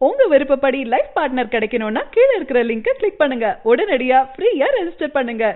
உங்க விருப்பப்படி life partner கிடைக்கணும்னா கீழே இருக்கிற லிங்கை கிளிக் பண்ணுங்க உடனடியா ஃப்ரீயா ரெஜிஸ்டர் பண்ணுங்க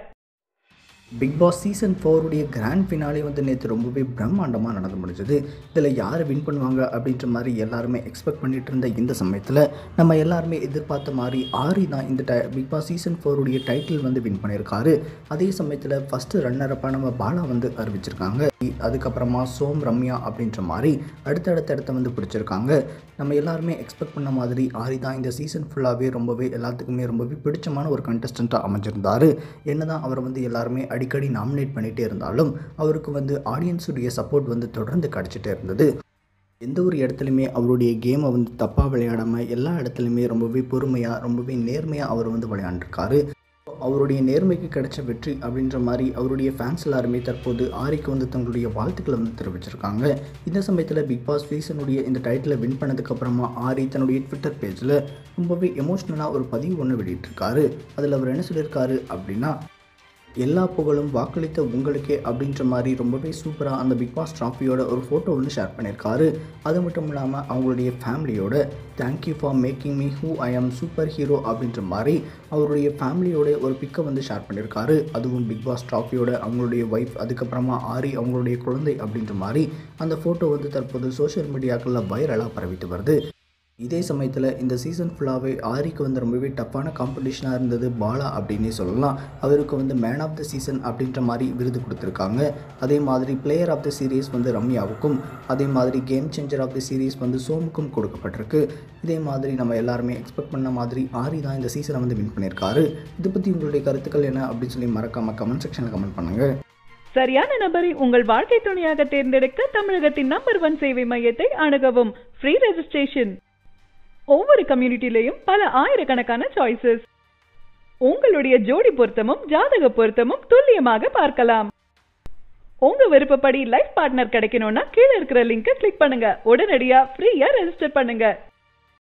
பிக் பாஸ் சீசன் ஃபோருடைய கிராண்ட் ஃபினாலே வந்து நேற்று ரொம்பவே பிரம்மாண்டமாக நடந்து முடிஞ்சது இதில் யார் வின் பண்ணுவாங்க அப்படின்ற மாதிரி எல்லாருமே எக்ஸ்பெக்ட் பண்ணிட்டு இருந்த இந்த சமயத்தில் நம்ம எல்லாருமே எதிர்பார்த்த மாதிரி ஆரி தான் இந்த டை பிக் பாஸ் சீசன் ஃபோருடைய டைட்டில் வந்து வின் பண்ணியிருக்காரு அதே சமயத்தில் ஃபஸ்ட்டு ரன்னரப்பாக நம்ம பாலா வந்து அறிவிச்சிருக்காங்க அதுக்கப்புறமா சோம் ரம்யா அப்படின்ற மாதிரி அடுத்தடுத்த இடத்த வந்து பிடிச்சிருக்காங்க நம்ம எல்லாருமே எக்ஸ்பெக்ட் பண்ண மாதிரி ஆரி தான் இந்த சீசன் ஃபுல்லாகவே ரொம்பவே எல்லாத்துக்குமே ரொம்பவே பிடிச்சமான ஒரு கண்டஸ்டண்ட்டாக அமைஞ்சிருந்தார் என்னதான் அவர் வந்து எல்லாருமே அடிக்கடி நாமினேட் பண்ணிகிட்டே இருந்தாலும் அவருக்கு வந்து ஆடியன்ஸுடைய சப்போர்ட் வந்து தொடர்ந்து கிடச்சிட்டே இருந்தது எந்த ஒரு இடத்துலையுமே அவருடைய கேமை வந்து தப்பாக விளையாடாமல் எல்லா இடத்துலையுமே ரொம்பவே பொறுமையாக ரொம்பவே நேர்மையாக அவர் வந்து விளையாண்டுருக்காரு அவருடைய நேர்மைக்கு கிடைச்ச வெற்றி அப்படின்ற மாதிரி அவருடைய ஃபேன்ஸ் எல்லாருமே தற்போது ஆரிக்கு வந்து தங்களுடைய வாழ்த்துக்களை வந்து தெரிவிச்சிருக்காங்க இந்த சமயத்தில் பிக் பாஸ் சீசனுடைய இந்த டைட்டிலை வின் பண்ணதுக்கப்புறமா ஆரி தன்னுடைய ட்விட்டர் பேஜில் ரொம்பவே எமோஷ்னலாக ஒரு பதிவு ஒன்று வெளியிட்டிருக்காரு அதில் அவர் என்ன சொல்லியிருக்காரு அப்படின்னா எல்லா புகழும் வாக்களித்த உங்களுக்கே அப்படின்ற மாதிரி ரொம்பவே சூப்பராக அந்த பிக் பாஸ் ட்ராஃபியோட ஒரு ஃபோட்டோ வந்து ஷேர் பண்ணியிருக்காரு அது மட்டும் இல்லாமல் அவங்களுடைய ஃபேமிலியோட thank you for making me who I am super hero அப்படின்ற மாதிரி அவருடைய ஃபேமிலியோட ஒரு பிக்கை வந்து ஷேர் பண்ணியிருக்காரு அதுவும் பிக் பாஸ் ட்ராஃபியோட அவங்களுடைய ஒய்ஃப் அதுக்கப்புறமா ஆரி அவங்களுடைய குழந்தை அப்படின்ற மாதிரி அந்த ஃபோட்டோ வந்து தற்போது சோஷியல் மீடியாக்களில் வைரலாக பரவிட்டு வருது இதே சமயத்தில் இந்த சீசன் ஃபுல்லாகவே ஆரிக்கு வந்து ரொம்பவே டஃப்பான காம்படிஷனாக இருந்தது பாலா அப்படின்னே சொல்லலாம் அவருக்கு வந்து மேன் ஆஃப் த சீசன் அப்படின்ற மாதிரி விருது கொடுத்துருக்காங்க அதே மாதிரி பிளேயர் ஆஃப் த சீரீஸ் வந்து ரம்யாவுக்கும் அதே மாதிரி game changer of the series வந்து சோமுக்கும் கொடுக்கப்பட்டிருக்கு இதே மாதிரி நம்ம எல்லாருமே எக்ஸ்பெக்ட் பண்ண மாதிரி ஆரி தான் இந்த சீசனை வந்து வின் பண்ணியிருக்காரு இதை பற்றி உங்களுடைய கருத்துக்கள் என்ன அப்படின்னு சொல்லி மறக்காமல் கமெண்ட் செக்ஷனில் கமெண்ட் பண்ணுங்கள் சரியான நபரை உங்கள் வாழ்க்கை துணையாக தேர்ந்தெடுக்க தமிழகத்தின் நம்பர் ஒன் சேவை மையத்தை அணுகவும் ஃப்ரீ ரெஜிஸ்ட்ரேஷன் ஒவ்வொரு கம்யூனிட்டிலையும் பல ஆயிரக்கணக்கான சாய்ஸஸ் உங்களுடைய ஜோடி பொருத்தமும் ஜாதக பொருத்தமும் துல்லியமாக பார்க்கலாம் உங்க விருப்பப்படி லைஃப் பார்ட்னர் கிடைக்கணும்னா கீழே இருக்கிற லிங்கை கிளிக் பண்ணுங்க உடனடியா ஃப்ரீயா ரெஜிஸ்டர் பண்ணுங்க